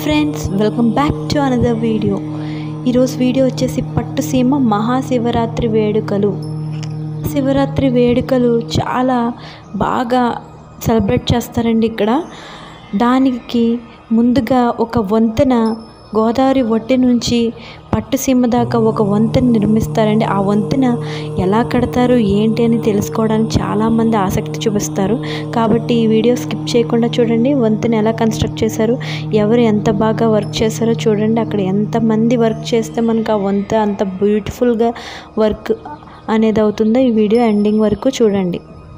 friends welcome back to another video ఈరోజు video వచ్చేసి పట్టుసీమ మహాశివరాత్రి వేడుకలు శివరాత్రి వేడుకలు చాలా బాగా సెలబ్రేట్ చేస్తారండి ఇక్కడ దానికి ముందుగా ఒక వంతెన గోదావరి ఒడ్డు నుంచి పట్టుసీమ దాకా ఒక వంతెన నిర్మిస్తారండి ఆ వంతెన ఎలా కడతారు ఏంటి అని తెలుసుకోవడానికి చాలామంది ఆసక్తి చూపిస్తారు కాబట్టి ఈ వీడియో స్కిప్ చేయకుండా చూడండి వంతెన ఎలా కన్స్ట్రక్ట్ చేశారు ఎవరు ఎంత బాగా వర్క్ చేశారో చూడండి అక్కడ ఎంతమంది వర్క్ చేస్తే మనకు ఆ వంతెన అంత బ్యూటిఫుల్గా వర్క్ అనేది అవుతుందో ఈ వీడియో ఎండింగ్ వరకు చూడండి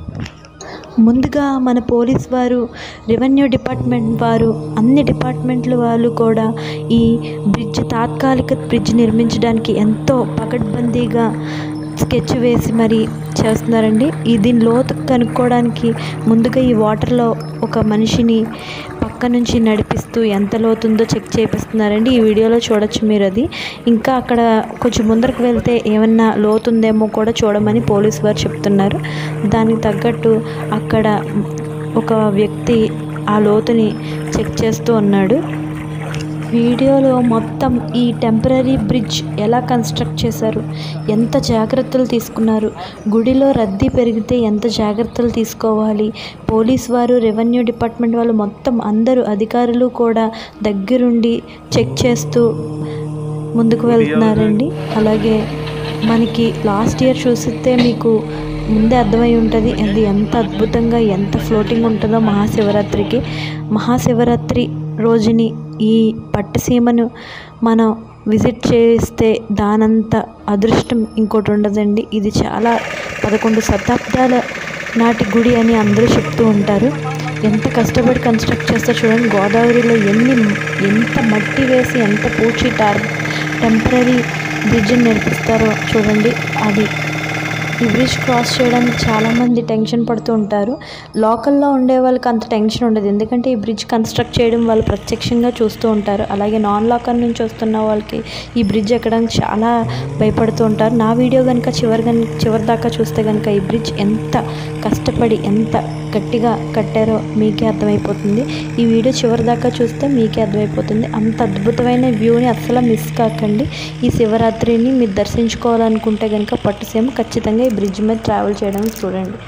ముందుగా మన పోలీస్ వారు రెవెన్యూ డిపార్ట్మెంట్ వారు అన్ని డిపార్ట్మెంట్ల వాళ్ళు కూడా ఈ బ్రిడ్జ్ తాత్కాలిక బ్రిడ్జ్ నిర్మించడానికి ఎంతో పకడ్బందీగా స్కెచ్ వేసి మరి చేస్తున్నారండి ఈ దీని లోతు కనుక్కోవడానికి ముందుగా ఈ వాటర్లో ఒక మనిషిని పక్క నుంచి నడిపిస్తూ ఎంత లోతుందో చెక్ చేపిస్తున్నారండి ఈ వీడియోలో చూడొచ్చు మీరు అది ఇంకా అక్కడ కొంచెం ముందరకు వెళ్తే ఏమన్నా లోతుందేమో కూడా చూడమని పోలీస్ వారు చెప్తున్నారు దానికి తగ్గట్టు అక్కడ ఒక వ్యక్తి ఆ లోతుని చెక్ చేస్తూ ఉన్నాడు వీడియోలో మొత్తం ఈ టెంపరీ బ్రిడ్జ్ ఎలా కన్స్ట్రక్ట్ చేశారు ఎంత జాగ్రత్తలు తీసుకున్నారు గుడిలో రద్దీ పెరిగితే ఎంత జాగ్రత్తలు తీసుకోవాలి పోలీస్ వారు రెవెన్యూ డిపార్ట్మెంట్ వాళ్ళు మొత్తం అందరూ అధికారులు కూడా దగ్గరుండి చెక్ చేస్తూ ముందుకు వెళ్తున్నారండి అలాగే మనకి లాస్ట్ ఇయర్ చూసితే మీకు ముందే అర్థమై ఉంటుంది అది ఎంత అద్భుతంగా ఎంత ఫ్లోటింగ్ ఉంటుందో మహాశివరాత్రికి మహాశివరాత్రి రోజుని ఈ పట్టుసీమను మనం విజిట్ చేస్తే దానంత అదృష్టం ఇంకోటి ఉండదండి ఇది చాలా పదకొండు శతాబ్దాల నాటి గుడి అని అందరూ చెప్తూ ఉంటారు ఎంత కష్టపడి కన్స్ట్రక్ట్ చేస్తే చూడండి గోదావరిలో ఎన్ని ఎంత మట్టి వేసి ఎంత పూచి టార్ టెంపరీ బ్రిడ్జ్ని నిర్మిస్తారో చూడండి అది ఈ బ్రిడ్జ్ క్రాస్ చేయడానికి చాలామంది టెన్షన్ పడుతూ ఉంటారు లోకల్లో ఉండే వాళ్ళకి అంత టెన్షన్ ఉండదు ఎందుకంటే ఈ బ్రిడ్జ్ కన్స్ట్రక్ట్ చేయడం వాళ్ళు ప్రత్యక్షంగా చూస్తూ ఉంటారు అలాగే నాన్ లోకల్ నుంచి వస్తున్న వాళ్ళకి ఈ బ్రిడ్జ్ ఎక్కడానికి చాలా భయపడుతూ ఉంటారు నా వీడియో కనుక చివరి కనుక చివరి దాకా చూస్తే కనుక ఈ బ్రిడ్జ్ ఎంత కష్టపడి ఎంత గట్టిగా కట్టారో మీకే అర్థమైపోతుంది ఈ వీడియో చివరి దాకా చూస్తే మీకే అర్థమైపోతుంది అంత అద్భుతమైన వ్యూని అస్సలు మిస్ కాకండి ఈ శివరాత్రిని మీరు దర్శించుకోవాలనుకుంటే కనుక పట్టుసీమ ఖచ్చితంగా ఈ బ్రిడ్జ్ మీద ట్రావెల్ చేయడానికి చూడండి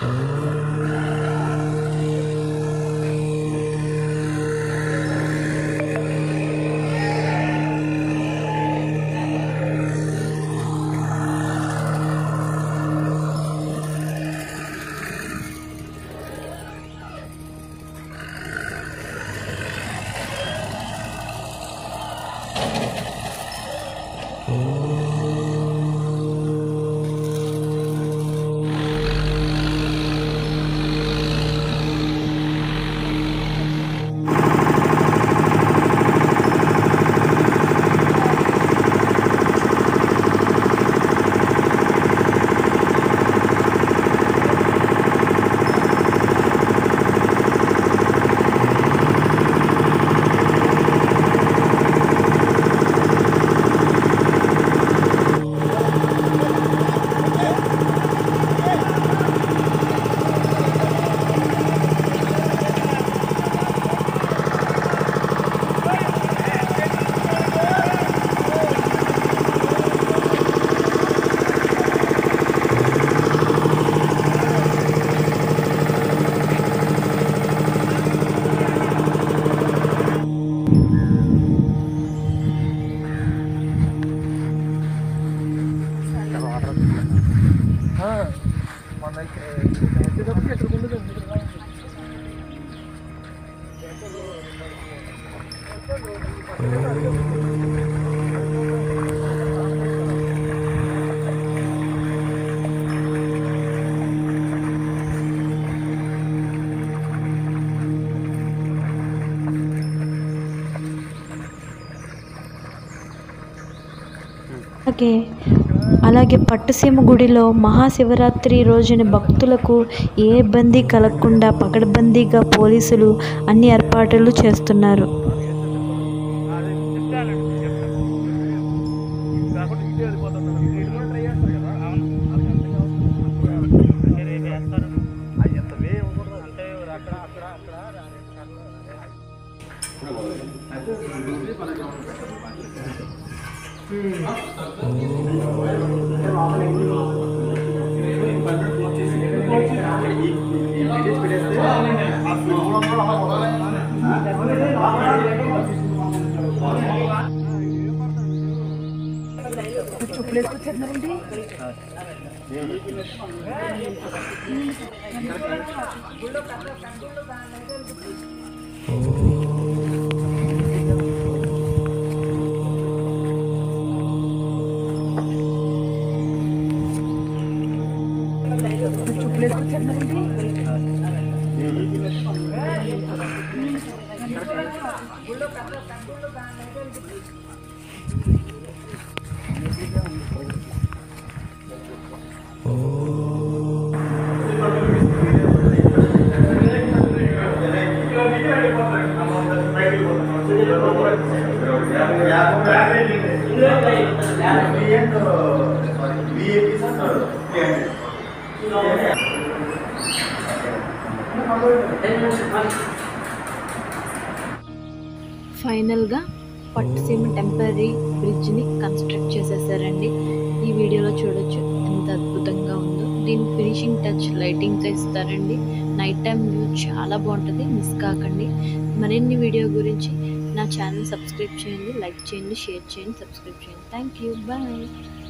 అలాగే అలాగే పట్టుసీమ గుడిలో మహాశివరాత్రి రోజున భక్తులకు ఏ ఇబ్బంది కలగకుండా పకడ్బందీగా పోలీసులు అన్ని ఏర్పాట్లు చేస్తున్నారు ఫైనల్గా పట్టుసీమ టెంపరీ బ్రిడ్జ్ని కన్స్ట్రక్ట్ చేసేసారండి ఈ వీడియోలో చూడొచ్చు ఎంత అద్భుతంగా ఉందో దీని ఫినిషింగ్ టచ్ లైటింగ్తో ఇస్తారండి నైట్ టైం వ్యూ చాలా బాగుంటుంది మిస్ కాకండి మరిన్ని వీడియో గురించి నా ఛానల్ సబ్స్క్రైబ్ చేయండి లైక్ చేయండి షేర్ చేయండి సబ్స్క్రైబ్ చేయండి థ్యాంక్ యూ బాయ్